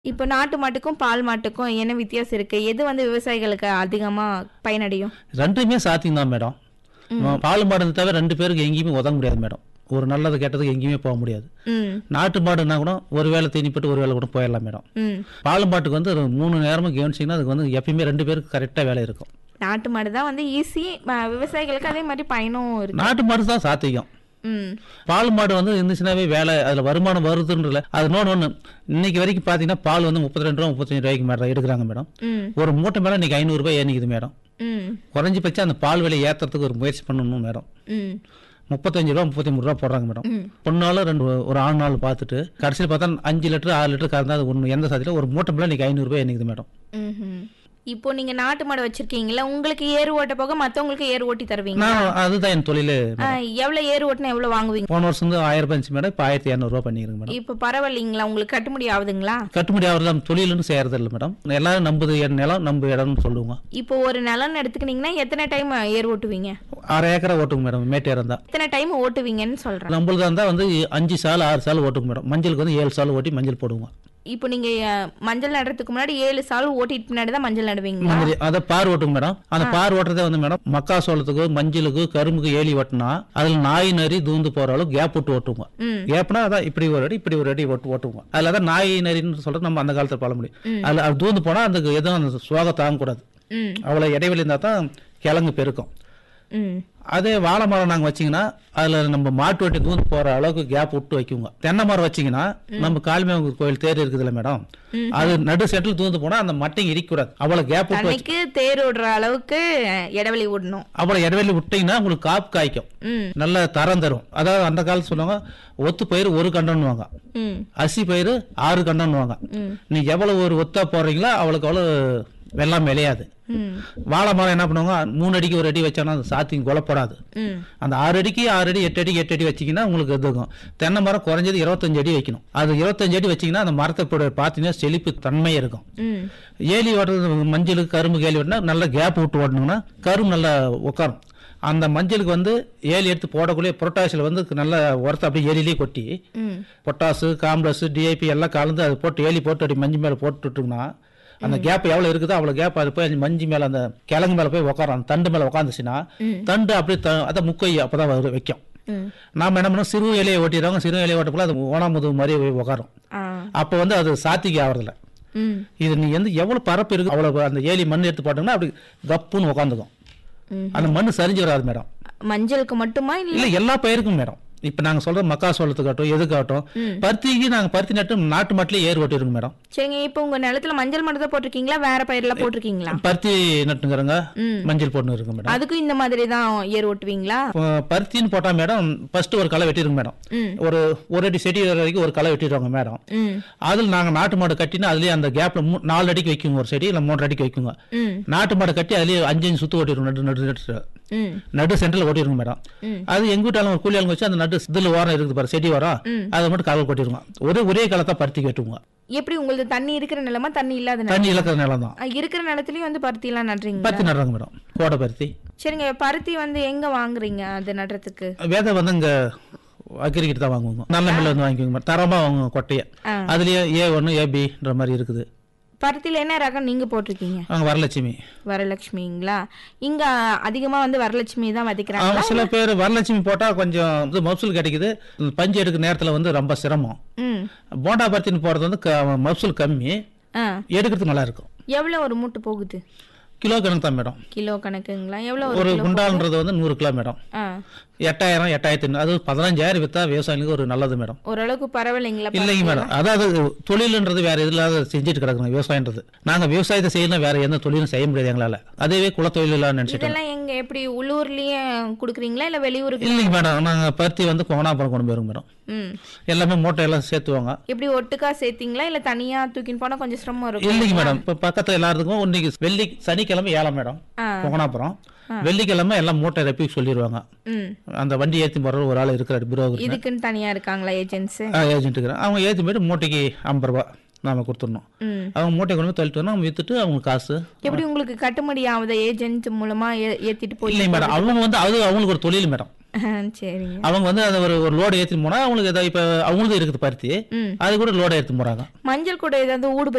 இப்போ நாட்டு மாட்டுக்கும் பால் மாட்டுக்கும் என்ன வித்தியாசம் இருக்கு எது வந்து விவசாயிகளுக்கு அதிகமா பயனடையும் ரெண்டுமே சாத்தியம் தான் மேடம் பால் மாடு தவிர ரெண்டு பேருக்கு எங்கேயுமே உதவ முடியாது மேடம் ஒரு நல்லது கெட்டதுக்கு எங்கேயுமே போக முடியாது ம் நாட்டு மாடுனா கூட ஒரு வேளை தீனிப்பட்டு ஒரு வேளை கூட போயிடலாம் மேடம் ம் பால் மாட்டுக்கு வந்து ஒரு மூணு நேரமும் கவனிச்சிங்கன்னா அதுக்கு வந்து எப்பயுமே ரெண்டு பேருக்கு கரெக்டாக வேலை இருக்கும் நாட்டு மாடு தான் வந்து ஈஸி விவசாயிகளுக்கு அதே மாதிரி பயனும் இருக்கு நாட்டு மாடு தான் சாத்தியம் ம் பால் மாடு வந்து இருந்துச்சுனாவே வேலை அதில் வருமானம் வருதுன்றல அது இன்னொன்று ஒன்று இன்னைக்கு வரைக்கும் பார்த்தீங்கன்னா பால் வந்து முப்பத்தி ரெண்டு ரூபா முப்பத்தஞ்சு ரூபாய்க்கு மேடம் எடுக்கிறாங்க மேடம் ம் ஒரு மூட்டை மேலே இன்னைக்கு ஐநூறுரூபா ஏறிக்குது மேடம் ம் குறைஞ்சபட்சம் அந்த பால் விலை ஏற்றுறதுக்கு ஒரு முயற்சி பண்ணணும் மேடம் ம் முப்பத்தஞ்சு ரூபா முப்பத்தி மூணு ரூபா போடுறாங்க மேடம் ம். பொண்ணாலும் ரெண்டு ஒரு ஆண் நாள் பார்த்துட்டு கடைசியில் பார்த்தா அஞ்சு லிட்டர் ஆறு லிட்டர் கறந்தா அது ஒன்று எந்த சாத்தியில் ஒரு மூட்டை மேலே இன்னைக்கு ஐநூறுரூபா என்னைக்குது மேடம் ம்ஹும். இப்போ நீங்க நாட்டு மாடு வச்சிருக்கீங்களா உங்களுக்கு ஏறு ஓட்ட போக மத்தவங்களுக்கு ஏறு ஓட்டி தருவீங்க நான் அதுதான் என் தொழில் எவ்வளவு ஏறு ஓட்டினா எவ்வளவு வாங்குவீங்க போன வருஷம் வந்து ஆயிரம் ரூபாய் இருந்துச்சு மேடம் இப்போ ஆயிரத்தி இரநூறுவா பண்ணிருங்க மேடம் இப்போ பரவாயில்லைங்களா உங்களுக்கு கட்டுப்படி ஆகுதுங்களா கட்டுப்படி ஆகிறது தொழில்னு செய்யறது இல்லை மேடம் எல்லாரும் நம்புது என் நிலம் நம்பு இடம்னு சொல்லுவோங்க இப்போ ஒரு நிலம் எடுத்துக்கிட்டீங்கன்னா எத்தனை டைம் ஏர் ஓட்டுவீங்க அரை ஏக்கரா ஓட்டுங்க மேடம் மேட்டேரம் தான் எத்தனை டைம் ஓட்டுவீங்கன்னு சொல்றேன் நம்மளுக்கு இருந்தால் வந்து அஞ்சு சால் ஆறு சால் ஓட்டுங்க மேடம் மஞ்சளுக்கு வந்து ஏழு சால் ஓட்டி மஞ்சள் போடுவோம் இப்போ நீங்க அஹ், மஞ்சள் நடுறதுக்கு முன்னாடி ஏழு சால் ஓட்டிட்டு பின்னாடி தான் மஞ்சள் நடுவீங்களா மஞ்சள் அதை பார் ஓட்டுங்க மேடம் அந்த பார் ஓட்டுறதே வந்து மேடம் மக்காசோளத்துக்கு மஞ்சளுக்கு கரும்புக்கு ஏலி ஓட்டினா அதில் நாய் நரி தூந்து போற அளவுக்கு கேப் விட்டு ஓட்டுவோங்க ம் கேப்னா அதான் இப்படி ஒரு அடி இப்படி ஒரு அடி ஓட்டு ஓட்டுவோங்க அதில் தான் நாய் நரின்னு சொல்றது நம்ம அந்த காலத்தில் பழ முடியும் அதில் அது தூந்து போனால் அந்த எதுவும் அந்த சுவாக தாங்கக்கூடாது ம் அவ்வளோ இடைவெளி இருந்தால் தான் கிழங்கு பெருக்கும் ம் அதே வாழை மரம் நாங்கள் வச்சிங்கன்னா அதில் நம்ம மாட்டு வட்டி தூந்து போகிற அளவுக்கு கேப் விட்டு வைக்குங்க தென்னை மரம் வச்சிங்கன்னா நம்ம காளிமேங்க கோயில் தேர் இருக்குதுல்ல மேடம் அது நடு செட்டில் தூந்து போனால் அந்த மட்டைங்க இடிக்கூடாது அவ்வளோ கேப் விட்டு வச்சு அன்னைக்கு தேர் விடுற அளவுக்கு அஹ், இடைவெளி விடணும் அவ்வளோ இடைவெளி விட்டீங்கன்னா உங்களுக்கு காப்பு காய்க்கும் ம் நல்ல தரம் தரும் அதாவது அந்த காலத்து சொல்லுவாங்க ஒத்து பயிர் ஒரு கண்டன்னுவாங்க ம் அரிசி பயிர் ஆறு கண்டன்னுவாங்க ம் நீ எவ்வளவு ஒரு ஒத்தா போடுறீங்களோ அவளுக்கு அவ்வளோ வெள்ளம் விளையாது ம் வாழை மரம் என்ன பண்ணுவாங்க மூணு அடிக்கு ஒரு அடி வச்சானா அது சாத்தியம் கொலப்படாது ம் அந்த ஆறு அடிக்கு ஆறு அடி எட்டு அடிக்கு எட்டு அடி வச்சிங்கன்னா உங்களுக்கு எதுக்கும் தென்னை மரம் குறைஞ்சது இருபத்தஞ்சு அடி வைக்கணும் அது இருபத்தஞ்சு அடி வச்சிங்கன்னா அந்த மரத்தை போட பார்த்தீங்கன்னா செழிப்பு தன்மை இருக்கும் ம் ஏலி ஓட்டுறது மஞ்சளுக்கு கரும்பு ஏலி ஓட்டினா நல்லா கேப் விட்டு ஓட்டணுங்கன்னா கரும்பு நல்லா உட்காரும் அந்த மஞ்சளுக்கு வந்து ஏலி எடுத்து போடக்கூடிய புரட்டாசியில் வந்து நல்ல உரத்தை அப்படியே ஏலிலேயே கொட்டி ம் பொட்டாசு காம்ப்ளஸ் டிஐபி எல்லாம் கலந்து அது போட்டு ஏலி போட்டு அப்படி மஞ்சள் மேலே போட்டுட்டோம்னா அந்த கேப் எவ்வளோ இருக்குதோ அவ்வளோ கேப் அது போய் அந்த மஞ்சு மேலே அந்த கிழங்கு மேலே போய் உட்காரும் அந்த தண்டு மேலே உட்காந்துச்சுன்னா தண்டு அப்படியே த அதை முக்கை அப்போ தான் வைக்கும் ம் நாம் என்ன பண்ணோம் சிறு இலையை ஓட்டிடுறாங்க சிறு இலையை ஓட்டப்போல அது ஓனாமுது மாதிரி போய் உட்காரும் ஆ அப்போ வந்து அது சாத்திக்கு ஆகிறதில்ல ம் இது நீ வந்து எவ்வளோ பரப்பு இருக்குது அவ்வளோ அந்த ஏலி மண் எடுத்து போட்டோம்னா அப்படி கப்புன்னு உட்காந்துக்கும் ம். அந்த மண் சரிஞ்சு வராது மேடம் மஞ்சளுக்கு மட்டுமா இல்ல இல்லை எல்லா பயிருக்கும் மேடம் இப்போ நாங்கள் சொல்கிற மக்காசோளத்துக்காட்டும் எதுக்காகட்டும் பருத்திக்கு நாங்கள் பருத்தி நட்டு நாட்டு மாட்டிலே ஏர் ஓட்டிருக்கோம் மேடம் சரிங்க இப்போ உங்க நிலத்துல மஞ்சள் மட்டும் தான் போட்டிருக்கீங்களா வேற பயிரெல்லாம் போட்டிருக்கீங்களா பருத்தி நட்டுங்கிறங்க ம். மஞ்சள் போட்டுன்னு இருக்கு மேடம் அதுக்கும் இந்த மாதிரி தான் ஏர் ஓட்டுவீங்களா இப்போ பருத்தின்னு போட்டால் மேடம் ஃபர்ஸ்ட் ஒரு களை வெட்டிருங்க மேடம் ம் ஒரு ஒரு அடி செடி வர வரைக்கும் ஒரு களை வெட்டிடுவாங்க மேடம் ம் அதில் நாங்கள் நாட்டு மாடு கட்டினா அதுலேயே அந்த கேப்பில் மூ நாலு அடிக்கு வைக்குங்க ஒரு செடி இல்லை மூன்று அடிக்கு வைக்குங்க ம் நாட்டு மாடு கட்டி அதுலேயே அஞ்சு அஞ்சு சுத்து ஓட்டிடுவோம் நடு நடு நடு ம் நடு சென்டரில் ஓட்டிருங்க மேடம் ம். அது எங்க வீட்டாலும் ஒரு கூலி ஆளுங்க வச்சு அந்த நடு இதில் ஓரம் இருக்குது பாரு செடி ஓரம் ம். அதை மட்டும் காவல் கொட்டிருங்க ஒரே ஒரே காலத்தை பருத்தி கட்டுவோங்க எப்படி உங்களுக்கு தண்ணி இருக்கிற நிலமா தண்ணி இல்லாத நிலம் தண்ணி இழக்கிற நிலம் தான் ஆ, இருக்கிற நிலத்துலயும் வந்து பருத்தி எல்லாம் நடுறீங்க பருத்தி நடுறாங்க மேடம் கோடை பருத்தி சரிங்க பருத்தி வந்து எங்க வாங்குறீங்க அது நடுறதுக்கு வேதை வந்து இங்கே அக்ரிக்கிட்டு தான் வாங்குவோங்க நல்ல மில்ல வந்து வாங்கிக்கோங்க மேடம் தரமாக வாங்குவோங்க கொட்டையை ஆ. அதுலேயே ஏ ஒன்று ஏபின்ற மாதிரி இருக்குது பருத்தில என்ன ரகம் நீங்க போட்டிருக்கீங்க அங்கே வரலட்சுமி வரலட்சுமிங்களா இங்க அதிகமா வந்து வரலட்சுமி தான் விதைக்கிறாங்க அவங்க சில பேர் வரலட்சுமி போட்டால் கொஞ்சம் இது மப்சூல் கிடைக்குது பஞ்சு எடுக்கிற நேரத்தில் வந்து ரொம்ப சிரமம் ம் போண்டா பருத்தின்னு போகிறது வந்து க மப்சூல் கம்மி ஆ எடுக்கிறதுக்கு நல்லா இருக்கும் எவ்வளவு ஒரு மூட்டை போகுது கிலோ கணக்கு தான் மேடம் கிலோ கணக்குங்களா எவ்வளவு ஒரு ஒரு கிலோ குண்டால்ன்றது வந்து நூறு கிலோ மேடம் ஆ எட்டாயிரம் எட்டாயிரத்தி ஐநூறு அது பதினஞ்சாயிரம் வித்தா விவசாயிகளுக்கு ஒரு நல்லது மேடம் ஓரளவுக்கு பரவாயில்லைங்களா இல்லைங்க மேடம் அதாவது தொழிலுன்றது வேற இதில் செஞ்சுட்டு கிடக்குறோம் விவசாயன்றது நாங்க விவசாயத்தை செய்யணும் வேற எந்த தொழிலும் செய்ய முடியாது எங்களால அதுவே குலத்தொழிலாம் நினைச்சிட்டோம் இதெல்லாம் எங்க எப்படி உள்ளூர்லயே குடுக்குறீங்களா இல்ல வெளியூருக்கு இல்லைங்க மேடம் நாங்க பருத்தி வந்து கோணாபுரம் கொண்டு போயிருங்க மேடம் ம் எல்லாமே மூட்டை எல்லாம் சேர்த்துவாங்க எப்படி ஒட்டுக்கா சேர்த்தீங்களா இல்ல தனியா தூக்கின்னு போனா கொஞ்சம் சிரமம் இருக்கும் இல்லைங்க மேடம் இப்போ பக்கத்துல எல்லாத்துக்கும் இன்னைக்கு வெள்ளி சனிக்கிழமை ஏழாம் மேடம் ஆ. கோணாபுரம் வெள்ளிக்கிழமை எல்லாம் மூட்டை ரெப்பி சொல்லிடுவாங்க ம் அந்த வண்டி ஏற்றி போடுற ஒரு ஆள் இருக்கிறார் பிரோகர் இதுக்குன்னு தனியா இருக்காங்களா ஏஜென்ட்ஸ் ஏஜென்ட்டுக்கு அவங்க ஏற்றி போயிட்டு மூட்டைக்கு ஐம்பது ரூபா நாம கொடுத்துடணும் ம் அவங்க மூட்டை கொண்டு போய் தள்ளிட்டு வரணும் அவங்க வித்துட்டு அவங்க காசு எப்படி உங்களுக்கு கட்டுப்படி ஆகுத ஏஜென்ட் மூலமா ஏ- ஏத்திட்டு போய் இல்லைங்க மேடம் அவங்க வந்து அது அவங்களுக்கு ஒரு தொழில் மேடம் சரிங்க அவங்க வந்து அதை ஒரு ஒரு லோடு ஏற்றிட்டு போனால் அவங்களுக்கு ஏதாவது இப்போ அவங்களுக்கு இருக்குது பருத்தி ம் அது கூட லோடு எடுத்து போகிறாங்க மஞ்சள் கூட ஏதாவது ஊடு